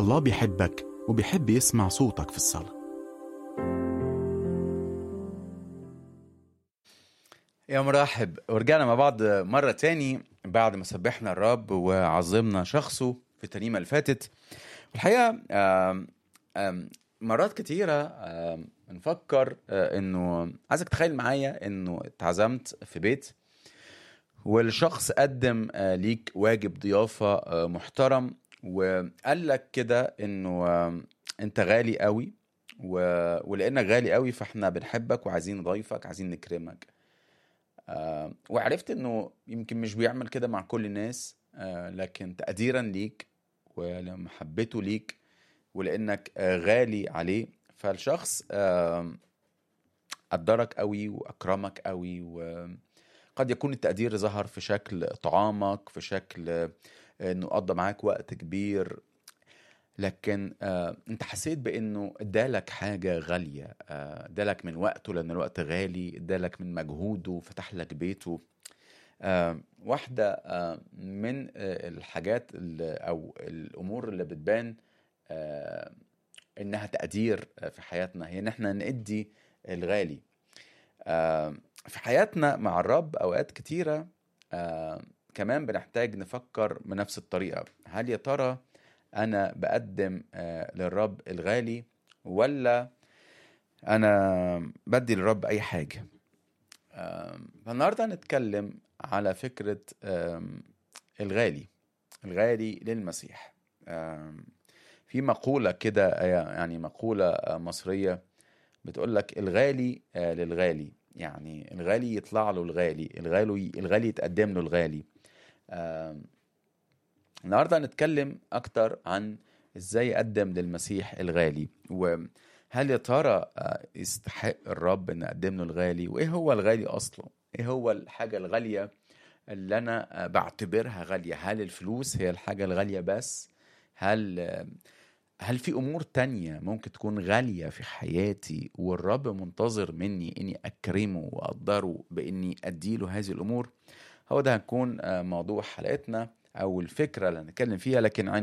الله بيحبك وبيحب يسمع صوتك في الصلاة يا مرحب ورجعنا مع بعض مرة تاني بعد ما سبحنا الرب وعظمنا شخصه في الترنيمة اللي فاتت الحقيقة آم، آم، مرات كتيرة آم، نفكر آه، انه عايزك تخيل معايا انه اتعزمت في بيت والشخص قدم آه، ليك واجب ضيافة آه، محترم وقال لك كده انه آم، انت غالي قوي و... ولانك غالي قوي فاحنا بنحبك وعايزين نضيفك عايزين نكرمك آه، وعرفت انه يمكن مش بيعمل كده مع كل الناس آه، لكن تقديرا ليك ولمحبته ليك ولانك آه، غالي عليه فالشخص آه، قدرك قوي واكرمك قوي وقد يكون التقدير ظهر في شكل طعامك في شكل آه، انه قضى معاك وقت كبير لكن آه انت حسيت بانه ادالك حاجه غاليه آه، ادالك من وقته لان الوقت غالي ادالك من مجهوده فتح لك بيته آه، واحده آه، من آه، الحاجات اللي او الامور اللي بتبان آه، انها تقدير آه، في حياتنا هي ان احنا ندي الغالي آه، في حياتنا مع الرب اوقات كتيره آه، كمان بنحتاج نفكر بنفس الطريقه هل يا ترى انا بقدم آه، للرب الغالي ولا انا بدي للرب اي حاجه آم، فالنهارده هنتكلم على فكره آم، الغالي الغالي للمسيح آم، في مقوله كده آه، يعني مقوله آه، مصريه بتقول لك الغالي آه، للغالي يعني الغالي يطلع له الغالي الغالي الغالي يتقدم له الغالي آم، النهارده هنتكلم اكتر عن ازاي اقدم للمسيح الغالي وهل يا ترى آه، يستحق الرب ان اقدم له الغالي وايه هو الغالي اصلا ايه هو الحاجه الغاليه اللي انا آه، بعتبرها غاليه هل الفلوس هي الحاجه الغاليه بس هل آه، هل في امور تانية ممكن تكون غالية في حياتي والرب منتظر مني اني اكرمه واقدره باني اديله هذه الامور هو ده هيكون آه، موضوع حلقتنا او الفكرة اللي هنتكلم فيها لكن